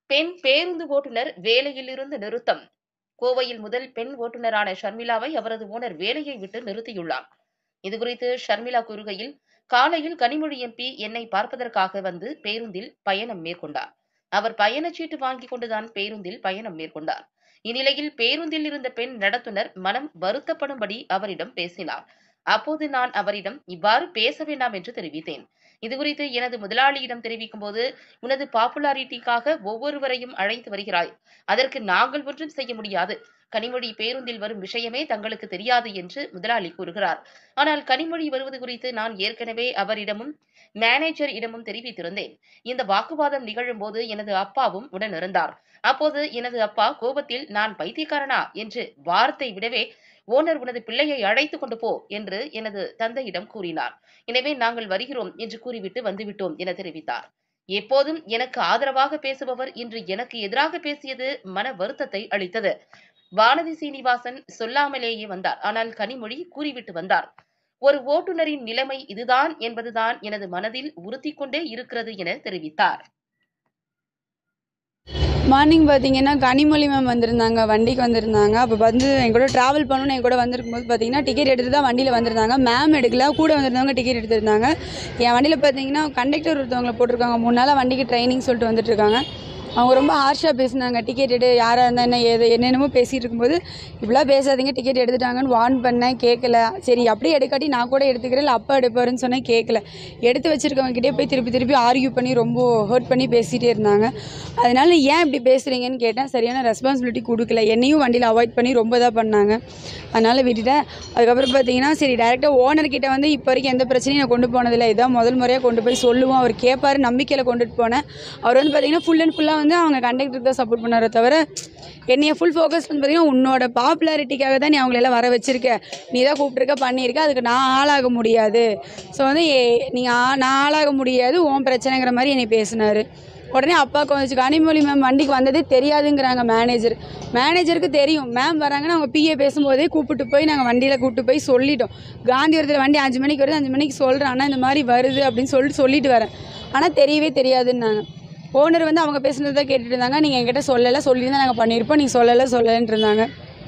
பெண் பேருந்து ஓட்டுநர் வேலையிலிருந்து நிறுத்தம் கோவையில் முதல் பெண் ஓட்டுநரான ஷர்மிளாவை அவரது ஓனர் வேலையை விட்டு நிறுத்தியுள்ளார் இதுகுறித்து ஷர்மிளா கூறுகையில் காலையில் கனிமொழி எம்பி என்னை பார்ப்பதற்காக வந்து பேருந்தில் பயணம் மேற்கொண்டார் அவர் பயணச்சீட்டு வாங்கிக் கொண்டுதான் பேருந்தில் பயணம் மேற்கொண்டார் இந்நிலையில் பேருந்தில் இருந்த பெண் நடத்துனர் மனம் வருத்தப்படும்படி அவரிடம் பேசினார் அப்போது நான் அவரிடம் இவ்வாறு பேச வேண்டாம் என்று தெரிவித்தேன் இதுகுறித்து எனது முதலாளியிடம் தெரிவிக்கும் போது உனது பாப்புலாரிட்டிக்காக ஒவ்வொருவரையும் அழைத்து வருகிறாய் அதற்கு நாங்கள் ஒன்றும் செய்ய முடியாது கனிமொழி பேருந்தில் வரும் விஷயமே தங்களுக்கு தெரியாது என்று முதலாளி கூறுகிறார் ஆனால் கனிமொழி வருவது குறித்து நான் ஏற்கனவே அவரிடமும் மேனேஜர் இடமும் தெரிவித்திருந்தேன் இந்த வாக்குவாதம் நிகழும் போது எனது அப்பாவும் உடனிருந்தார் அப்போது எனது அப்பா கோபத்தில் நான் பைத்தியக்காரனா என்று வார்த்தை விடவே ஓனர் உனது பிள்ளையை அழைத்து கொண்டு போ என்று எனது தந்தையிடம் கூறினார் எனவே நாங்கள் வருகிறோம் என்று கூறிவிட்டு வந்துவிட்டோம் என தெரிவித்தார் எப்போதும் எனக்கு ஆதரவாக பேசுபவர் இன்று எனக்கு எதிராக பேசியது மன வருத்தத்தை அளித்தது வானதி சீனிவாசன் சொல்லாமலேயே வந்தார் ஆனால் கனிமொழி கூறிவிட்டு வந்தார் ஒரு ஓட்டுநரின் நிலைமை இதுதான் என்பதுதான் எனது மனதில் உறுத்திக் கொண்டே இருக்கிறது என தெரிவித்தார் மார்னிங் பார்த்தீங்கன்னா கனிமொழி மேம் வந்திருந்தாங்க வண்டிக்கு வந்திருந்தாங்க அப்போ வந்து என் கூட ட்ராவல் பண்ணணும் என் கூட வந்திருக்கும் போது பார்த்தீங்கன்னா டிக்கெட் எடுத்து தான் வண்டியில் வந்திருந்தாங்க மேம் எடுக்கல கூட வந்திருந்தவங்க டிக்கெட் எடுத்திருந்தாங்க என் வண்டியில் பார்த்தீங்கன்னா கண்டக்டர் ஒருத்தவங்களை போட்டிருக்காங்க மூணு நாளாக வண்டிக்கு ட்ரைனிங் சொல்லிட்டு வந்துட்டு இருக்காங்க அவங்க ரொம்ப ஹார்ஷாக பேசினாங்க டிக்கெட் எடு யாராக இருந்தால் என்ன ஏது என்னென்னமோ பேசிகிட்டு இருக்கும்போது இப்படிலாம் பேசாதீங்க டிக்கெட் எடுத்துட்டாங்கன்னு வார்ன் பண்ணேன் கேட்கல சரி அப்படியே எடுக்காட்டி நான் கூட எடுத்துக்கிறேன் இல்லை அப்பா எடுப்பாருன்னு சொன்னேன் கேட்கல எடுத்து வச்சிருக்கவங்ககிட்டே போய் திருப்பி திருப்பி ஆர்கியூ பண்ணி ரொம்ப ஹர்ட் பண்ணி பேசிகிட்டே இருந்தாங்க அதனால ஏன் இப்படி பேசுகிறீங்கன்னு கேட்டேன் சரியான ரெஸ்பான்சிபிலிட்டி கொடுக்கல என்னையும் வண்டியில் அவாய்ட் பண்ணி ரொம்ப தான் பண்ணாங்க அதனால் விட்டுட்டேன் அதுக்கப்புறம் பார்த்தீங்கன்னா சரி டேரெக்டாக ஓனர்கிட்ட வந்து இப்போ வரைக்கும் எந்த பிரச்சனையும் நான் கொண்டு போனதில்லை இதான் முதல் முறையாக கொண்டு போய் சொல்லுவோம் அவர் கேட்பாரு நம்பிக்கையில் கொண்டுட்டு போனேன் அவர் வந்து பார்த்தீங்கன்னா ஃபுல் அண்ட் ஃபுல்லாக வந்து அவங்க கண்டக்டருக்கு தான் சப்போர்ட் பண்ணாரே தவிர என்னைய ஃபுல் ஃபோக்கஸ் பண்ணி பார்த்தீங்கன்னா உன்னோட பாப்புலாரிட்டிக்காக தான் நீ அவங்களெல்லாம் வர வச்சிருக்க நீ தான் கூப்பிட்ருக்க பண்ணியிருக்க அதுக்கு நான் ஆளாக முடியாது ஸோ வந்து ஏ- நீ ஆ- நான் ஆளாக முடியாது உன் பிரச்சனைங்கிற மாதிரி என்னை பேசினார் உடனே அப்பாவுக்கு வந்துச்சு கனிமொழி மேம் வண்டிக்கு வந்ததே தெரியாதுங்கிறாங்க மேனேஜர் மேனேஜருக்கு தெரியும் மேம் வராங்கன்னு அவங்க பிஏ பேசும்போதே கூப்பிட்டு போய் நாங்கள் வண்டியில் கூப்பிட்டு போய் சொல்லிட்டோம் காந்திபுரத்தில் வண்டி அஞ்சு மணிக்கு வருது அஞ்சு மணிக்கு சொல்கிறேன் ஆனால் இந்த மாதிரி வருது அப்படின்னு சொல்லிட்டு சொல்லிட்டு வரேன் ஆனால் தெரியவே தெரியாதுன்னாங்க ஓனர் வந்து அவங்க பேசுனது தான் கேட்டுட்டு இருந்தாங்க நீங்கள் என்கிட்ட சொல்லலை சொல்லியிருந்தா நாங்கள் பண்ணியிருப்போம் நீங்கள் சொல்லலை சொல்லலைன்ட்டு இருந்தாங்க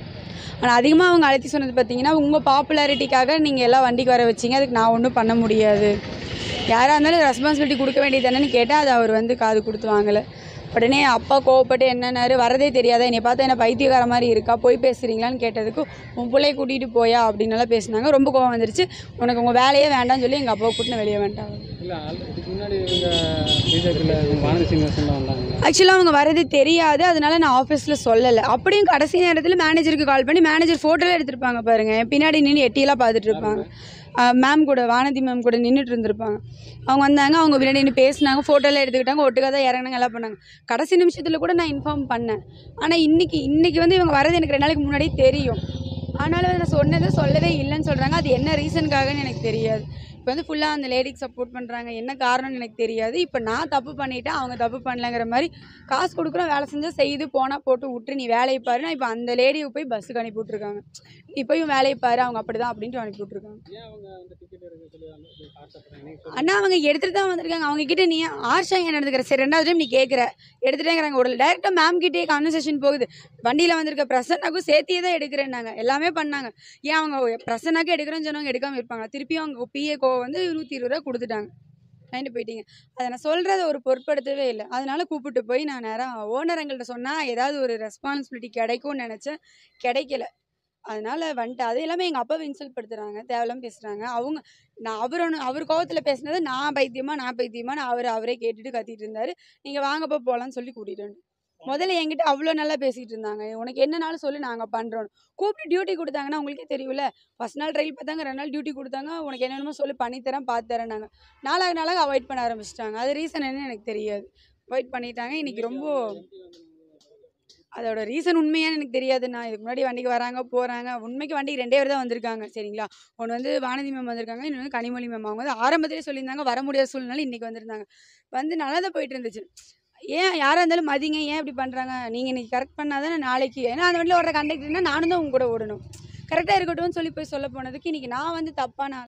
ஆனால் அதிகமாக அவங்க அழைச்சி சொன்னது பார்த்தீங்கன்னா உங்கள் பாப்புலாரிட்டிக்காக நீங்கள் எல்லாம் வண்டிக்கு வர வச்சீங்க அதுக்கு நான் ஒன்றும் பண்ண முடியாது யாராக இருந்தாலும் ரெஸ்பான்சிபிலிட்டி கொடுக்க வேண்டியது தானேன்னு கேட்டால் அது அவர் வந்து காது கொடுத்து வாங்கலை உடனே அப்பா கோவப்பட்டு என்னன்னாரு வரதே தெரியாதா என்னை பார்த்தா என்ன பைத்தியக்கார மாதிரி இருக்கா போய் பேசுகிறீங்களான்னு கேட்டதுக்கு உன் பிள்ளைய கூட்டிகிட்டு போயா அப்படின்னலாம் பேசினாங்க ரொம்ப கோவம் வந்துருச்சு உனக்கு உங்கள் வேலையே வேண்டாம்னு சொல்லி எங்கள் அப்பாவை கூட்டின்னு வெளியே வேண்டாம் இல்லை ஆல் இதுக்கு முன்னாடி இவங்க பிஜேபியில் இவங்க வானதி சீனிவாசன் வந்தாங்க ஆக்சுவலாக அவங்க வரது தெரியாது அதனால நான் ஆஃபீஸில் சொல்லலை அப்படியும் கடைசி நேரத்தில் மேனேஜருக்கு கால் பண்ணி மேனேஜர் ஃபோட்டோலாம் எடுத்திருப்பாங்க பாருங்க என் பின்னாடி நின்று எட்டியெல்லாம் பார்த்துட்டு இருப்பாங்க மேம் கூட வானதி மேம் கூட நின்றுட்டு இருந்திருப்பாங்க அவங்க வந்தாங்க அவங்க பின்னாடி நின்று பேசினாங்க ஃபோட்டோலாம் எடுத்துக்கிட்டாங்க ஒட்டுக்காக தான் இறங்கினாங்க எல்லாம் பண்ணாங்க கடைசி நிமிஷத்தில் கூட நான் இன்ஃபார்ம் பண்ணேன் ஆனால் இன்னைக்கு இன்னைக்கு வந்து இவங்க வரது எனக்கு ரெண்டு நாளைக்கு முன்னாடியே தெரியும் ஆனாலும் வந்து நான் சொன்னதை சொல்லவே இல்லைன்னு சொல்கிறாங்க அது என்ன ரீசனுக்காகன்னு எனக்கு தெரியாது இப்போ வந்து ஃபுல்லாக அந்த லேடிக்கு சப்போர்ட் பண்ணுறாங்க என்ன காரணம்னு எனக்கு தெரியாது இப்போ நான் தப்பு பண்ணிட்டேன் அவங்க தப்பு பண்ணலங்கிற மாதிரி காசு கொடுக்குறோம் வேலை செஞ்சால் செய்து போனால் போட்டு விட்டுரு நீ வேலையை பாருன்னா இப்போ அந்த லேடியை போய் பஸ்ஸுக்கு அனுப்பி விட்ருக்காங்க நீ போய் வேலையை பாரு அவங்க அப்படி தான் அப்படின்ட்டு அனுப்பி விட்ருக்காங்க ஏன் அவங்க வந்து டிக்கெட் எடுக்க சொல்லி அந்த இப்படி ஆசைப்படுறாங்க நீங்க சொல்லுங்க. அண்ணா அவங்க எடுத்துகிட்டு தான் வந்திருக்காங்க அவங்க கிட்ட நீ ஆர்ஷா ஏன் நடந்துக்கிற சரி ரெண்டாவது டைம் நீ கேட்குற எடுத்துட்டேங்கிறாங்க உடல் டேரெக்டாக மேம் கிட்டே கான்வர்சேஷன் போகுது வண்டியில் வந்திருக்க பிரசன்னாக்கும் சேர்த்தியே தான் எடுக்கிறேன்னாங்க எல்லாமே பண்ணாங்க ஏன் அவங்க பிரசன்னாக்கு எடுக்கிறேன்னு சொன்னவங்க எடுக்காமல் இருப்பாங்க திருப்பியும் அவங்க பிஏ கோ வந்து நூற்றி இருபது ரூபா கொடுத்துட்டாங்க வாங்கிட்டு போயிட்டீங்க அதை நான் சொல்கிறத ஒரு பொருட்படுத்தவே இல்லை அதனால கூப்பிட்டு போய் நான் நேராக ஓனர் எங்கள்கிட்ட சொன்னால் ஏதாவது ஒரு ரெஸ்பான்சிபிலிட்டி கிடைக்கும்னு நினச்சேன் கிடைக்கல அதனால வந்துட்டு அது எல்லாமே எங்கள் அப்பாவை இன்சல்ட் படுத்துறாங்க தேவையில்லாம பேசுகிறாங்க அவங்க நான் அவர் ஒன்று அவர் கோவத்தில் பேசினது நான் பைத்தியமா நான் பைத்தியமா நான் அவர் அவரே கேட்டுட்டு கத்திட்டு இருந்தாரு நீங்கள் வாங்கப்போ போகலான்னு சொல்லி கூட்டிகிட்டு வந்து முதல்ல என்கிட்ட அவ்வளோ நல்லா பேசிகிட்டு இருந்தாங்க உனக்கு என்னனாலும் சொல்லி நாங்கள் பண்ணுறோம் கூப்பிட்டு டியூட்டி கொடுத்தாங்கன்னா உங்களுக்கே தெரியும்ல ஃபஸ்ட் நாள் ட்ரைல் பார்த்தாங்க ரெண்டு நாள் டியூட்டி கொடுத்தாங்க உனக்கு என்னென்னமோ சொல்லி பண்ணித்தரேன் பார்த்து தரேன் நாங்கள் நாளாக நாளாக அவாய்ட் பண்ண ஆரம்பிச்சிட்டாங்க அது ரீசன் என்னன்னு எனக்கு தெரியாது அவாய்ட் பண்ணிட்டாங்க இன்னைக்கு ரொம்ப அதோட ரீசன் உண்மையான்னு எனக்கு தெரியாதுண்ணா இதுக்கு முன்னாடி வண்டிக்கு வராங்க போகிறாங்க உண்மைக்கு வண்டிக்கு ரெண்டே பேர் தான் வந்திருக்காங்க சரிங்களா ஒன்று வந்து வானதி மேம் வந்திருக்காங்க இன்னொன்று வந்து கனிமொழி மேம் அவங்க வந்து ஆரம்பத்திலே சொல்லியிருந்தாங்க வர முடியாத சூழ்நிலை இன்றைக்கி வந்திருந்தாங்க வந்து நல்லா தான் போயிட்டு இருந்துச்சு ஏன் யாராக இருந்தாலும் மதிங்க ஏன் இப்படி பண்ணுறாங்க நீங்கள் இன்னைக்கு கரெக்ட் பண்ணாதானே நாளைக்கு ஏன்னா அந்த வண்டியில் ஓடுற கண்டக்டர்னா நானும் தான் உங்க கூட ஓடணும் கரெக்டாக இருக்கட்டும்னு சொல்லி போய் சொல்ல போனதுக்கு இன்றைக்கி நான் வந்து தப்பாக நான்